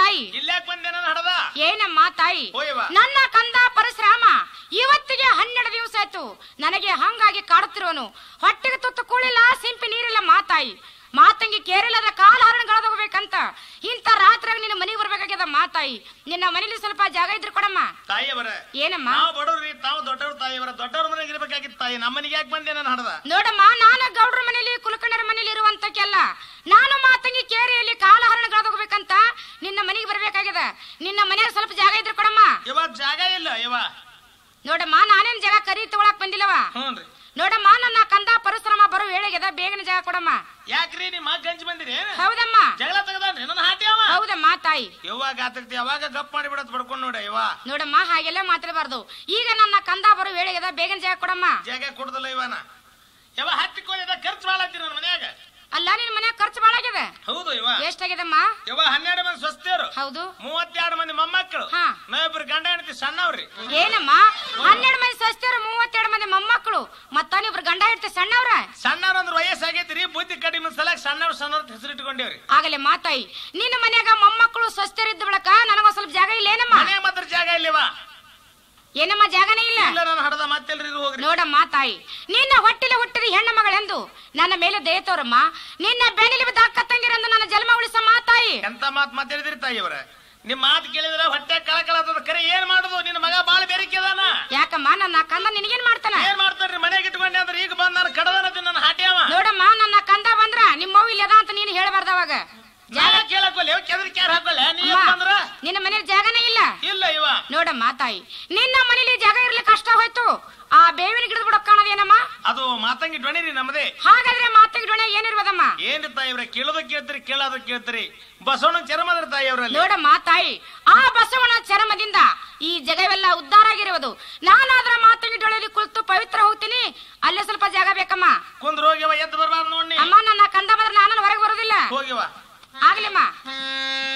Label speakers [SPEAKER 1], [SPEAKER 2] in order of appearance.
[SPEAKER 1] ತಾಯಿ
[SPEAKER 2] ಇಲ್ಲಾಕ್ ಬಂದೆ ನಾನು ಹಡದ
[SPEAKER 1] ಏನಮ್ಮ ತಾಯಿ
[SPEAKER 2] ಹೋಯವ್ವ.
[SPEAKER 1] ನನ್ನ ಕಂದ ಪರಶುರಾಮ ಇವತ್ತಿಗೆ ಹನ್ನೆರಡು ದಿವಸ ಆಯ್ತು ನನಗೆ ಹಂಗಾಗಿ ಕಾಡುತ್ತಿರೋನು ಹೊಟ್ಟೆಗೆ ತುತ್ತು ಕೂಳಿಲ್ಲ ಸಿಂಪಿ ನೀರಿಲ್ಲ ಮಾತಾಯಿ ಮಾತಂಗಿ ಕೇರಿಲ್ಲದ ಕಾಲ ಹರಣಗಳದೋಗ್ಬೇಕಂತ ಇಂಥ ರಾತ್ರಿಯಾಗ ನಿನ್ನ ಮನೆಗೆ ಬರ್ಬೇಕಾಗ್ಯದ ಮಾತಾಯಿ ನಿನ್ನ ಮನೇಲಿ ಸ್ವಲ್ಪ ಜಾಗ ಇದ್ರೆ ಕೊಡಮ್ಮ
[SPEAKER 2] ತಾಯಿಯವರ
[SPEAKER 1] ಏನಮ್ಮ
[SPEAKER 2] ನಾವು ಬಡವ್ರಿ ತಾವು ದೊಡ್ಡವ್ರ ತಾಯಿಯವರ ದೊಡ್ಡವ್ರ ಮನೆಗೆ ಇರ್ಬೇಕಾಗಿತ್ತು ತಾಯಿ ನಮ್ಮ ಮನೆಗೆ ಯಾಕೆ ಬಂದೆ ನಾನು ಹಡದ
[SPEAKER 1] ನೋಡಮ್ಮ ನಾನು ಗೌಡ್ರ ಮನೇಲಿ ಕುಲಕರ್ಣರ ಮನೇಲಿ ಇರುವಂತಕ್ಕೆಲ್ಲ ನಾನು ಮಾತಂಗಿ ಕೇರಿಯಲ್ಲಿ ಕಾಲ ಹರಣಗಳದೋಗ್ಬೇಕಂತ ನಿನ್ನ ಮನೆಗೆ ಬರ್ಬೇಕಾಗ್ಯದ ನಿನ್ನ ಮನೆಯಾಗ ಸ್ವಲ್ಪ ಜಾಗ ಇದ್ರೆ ಕೊಡಮ್ಮ
[SPEAKER 2] ಇವಾಗ ಜಾಗ ಇಲ್ಲ ಇವ
[SPEAKER 1] ನೋಡಮ್ಮ ನಾನೇನ್ ಜಾಗ ಕರಿ ತಗೊಳಕ್ ಬಂದಿಲ್ಲವ
[SPEAKER 2] ಹ್ಞೂನ್ರಿ
[SPEAKER 1] ನೋಡಮ್ಮ ನನ್ನ ಕಂದ ಪರಶುರಾಮ ಬರೋ ವೇಳೆಗೆದ ಬೇಗನೆ ಜಾಗ ಕೊಡಮ್ಮ
[SPEAKER 2] ಯಾಕ್ರಿ ನಿಮ್ಮ ಗಂಜಿ ಬಂದಿರಿ
[SPEAKER 1] ಹೌದಮ್ಮ
[SPEAKER 2] ಜಗಳ ತೆಗದಾನ್ರಿ ನನ್ನ ಹಾಟಿ ಅವ
[SPEAKER 1] ಹೌದಮ್ಮ ತಾಯಿ
[SPEAKER 2] ಯಾವಾಗ ಆತಕ್ತಿ ಯಾವಾಗ ಗಪ್ ಮಾಡಿ ಬಿಡತ್ ಬಡ್ಕೊಂಡ್ ನೋಡ ಇವ
[SPEAKER 1] ನೋಡಮ್ಮ ಹಾಗೆಲ್ಲ ಮಾತಾಡಬಾರ್ದು ಈಗ ನನ್ನ ಕಂದ ಬರೋ ವೇಳೆಗೆದ ಬೇಗನೆ ಜಾಗ ಕೊಡಮ್ಮ
[SPEAKER 2] ಜಾಗ ಕೊಡುದಿಲ್ಲ ಇವನ ಯಾವ ಹತ್ತಿ ಕೋಲಿದ ಖರ್ಚು ಮಾಡತ್ತೀರಿ ನನ್ನ ಮನ್ಯಾಗ
[SPEAKER 1] ಅಲ್ಲ ನಿನ್ ಮನ್ಯಾಗ ಖರ್ಚು ಬಾಳ ಆಗ್ಯದ
[SPEAKER 2] ಹೌದು ಇವ
[SPEAKER 1] ಎಷ್ಟಾಗ್ಯದಮ್ಮ
[SPEAKER 2] ಇವ ಹನ್ನೆರಡು ಮಂದಿ ಸ್ವಸ್ಥರು
[SPEAKER 1] ಹೌದು
[SPEAKER 2] ಮೂವತ್ತೆರಡು ಮಂದಿ ಮೊಮ್ಮಕ್ಕಳು
[SPEAKER 1] ಹಾ.
[SPEAKER 2] ನಾವಿಬ್ರು ಗಂಡ ಹೆಂಡತಿ ಸಣ್ಣವ್ರಿ
[SPEAKER 1] ಏನಮ್ಮ ಹನ್ನೆರಡು ಮಂದಿ ಸಸ್ತಿಯರು ಮೂವತ್ತೆರಡು ಮಂದಿ ಮೊಮ್ಮಕ್ಕಳು ಮತ್ತ ನೀವ್ರು ಗಂಡ ಇರ್ತಿ ಸಣ್ಣವ್ರ
[SPEAKER 2] ಸಣ್ಣವ್ರ ಅಂದ್ರೆ ವಯಸ್ಸಾಗೈತ್ರಿ ಬುದ್ಧಿ ಕಡಿಮೆ ಸಲಕ್ ಸಣ್ಣವ್ರ ಸಣ್ಣವ್ರ ಹೆಸರು ಇಟ್ಕೊಂಡೇವ್ರಿ
[SPEAKER 1] ಆಗಲೇ ಮಾತಾಯಿ ನಿನ್ನ ಮನ್ಯಾಗ ಮೊಮ್ಮಕ್ಕಳು ಸ್ವಸ್ಥರಿದ್ದ ಬಳಕ ನನಗೊಂದ್ ಸ್ವಲ್ಪ ಜಾಗ ಇಲ್ಲ ಏನಮ್ಮ
[SPEAKER 2] ಮನೆ ಮಾತ್ರ ಜಾಗ ಇಲ್ಲಿವ
[SPEAKER 1] ಏನಮ್ಮ ಜಾಗನೇ ಇಲ್ಲ
[SPEAKER 2] ಇಲ್ಲ ನಾನು ಹಡದ ಮತ್ತೆಲ್ರಿ ಇದು ಹೋಗ್ರಿ
[SPEAKER 1] ನೋಡಮ್ಮ ತಾಯಿ ನಿನ್ನ ಹೊಟ್ಟಿಲೆ ಹುಟ್ಟಿದ ಹೆಣ್ಣು ಮಗಳೆಂದು ನನ್ನ ಮೇಲೆ ದಯ ತೋರಮ್ಮ ನಿನ್ನ ಬೆನ್ನಿಲಿ ಬಿದ್ದ ಅಕ್ಕ ತಂಗಿರೆಂದು ನನ್ನ ಜನ್ಮ ಉಳಿಸಮ್ಮ ತಾಯಿ
[SPEAKER 2] ಎಂತ ಮಾತ್ ಮಾತಾಡಿದ್ರಿ ತಾಯಿಯವರ ನಿಮ್ ಮಾತು ಕೇಳಿದ್ರೆ ಹೊಟ್ಟೆ ಕಳಕಳದ ಕರೆ ಏನ್ ಮಾಡುದು ನಿನ್ನ ಮಗ ಬಾಳ ಬೇರಿಕೆ ಅದಾನ
[SPEAKER 1] ಯಾಕಮ್ಮ ನನ್ನ ಕಂದ ನಿನಗೇನ್ ಮಾಡ್ತಾನ
[SPEAKER 2] ಏನ್ ಮಾಡ್ತಾರ್ರಿ ಮನೆಗೆ ಇಟ್ಕೊಂಡೆ ಅಂದ್ರೆ ಈಗ ಬಂದ್ ನಾನು ಕಡದನ ನನ್ನ ಹಾಟ್ಯಾವ
[SPEAKER 1] ನೋಡಮ್ಮ ನನ್ನ ಕಂದ ಬಂದ್ರ ನಿಮ್ಮವ್ವ ಇಲ್ಲದ ಅಂತ ನೀನು ಹೇಳಬಾರ್ದ ಅವಾಗ
[SPEAKER 2] ಜಾಗ ಕೇಳಕ್ಕೊಲ್ಲ ಕೆದ್ರ ಕ್ಯಾರ ಹಾಕೊಳ್ಳ ನೀ
[SPEAKER 1] ಅಮ್ಮ,
[SPEAKER 2] ಬಂದ್ರ
[SPEAKER 1] ನಿನ್ನ ಮನೇಲಿ ಜಾಗನೇ ಇಲ್ಲ
[SPEAKER 2] ಇಲ್ಲ ಇವ
[SPEAKER 1] ನೋಡಮ್ಮ ತಾಯಿ ನಿನ್ನ ಮನೇಲಿ ಜಾಗ ಇರ್ಲಿಕ್ಕೆ ಕಷ್ಟ ಹೋಯ್ತು ಆ ಬೇವಿನ ಗಿಡದ ಬಿಡೋ ಕಾಣೋದೇನಮ್ಮ
[SPEAKER 2] ಅದು ಮಾತಂಗಿ ಡ್ವಣಿರಿ ನಮ್ಮದೇ
[SPEAKER 1] ಹಾಗಾದ್ರೆ ಮಾತಿಗೆ ಡೊಣೆ ಏನಿರ್ಬೋದಮ್ಮ
[SPEAKER 2] ಏನ್ರಿ ತಾಯಿವ್ರ ಕೇಳೋದು ಕೇಳ್ತೀರಿ ಕೇಳೋದು ಕೇಳ್ತೀರಿ ಬಸವಣ್ಣ ಚರ್ಮದ್ರ ತಾಯಿಯವ್ರಲ್ಲಿ
[SPEAKER 1] ನೋಡಮ್ಮ ತಾಯಿ ಆ ಬಸವನ ಚರಮದಿಂದ ಈ ಜಗವೆಲ್ಲ ಉದ್ಧಾರ ಆಗಿರುವುದು ನಾನಾದ್ರ ಮಾತಂಗಿ ಡೊಳೆಯಲ್ಲಿ ಕುಳಿತು ಪವಿತ್ರ ಹೋಗ್ತೀನಿ ಅಲ್ಲೇ ಸ್ವಲ್ಪ ಜಾಗ ಬೇಕಮ್ಮ
[SPEAKER 2] ಕುಂದ್ರ ಹೋಗ್ಯವ ಎದ್ದು ಬರ್ಬಾರ್ದು ನೋಡಿ
[SPEAKER 1] ಅಮ್ಮ ನನ್ನ ಕಂದ ಬಂದ್ರೆ ನಾನು ಹೊರಗೆ ಬರೋದಿಲ್ಲ
[SPEAKER 2] ಹೋಗ್ಯವ
[SPEAKER 1] ಆಗ್ಲಿಮ್ಮ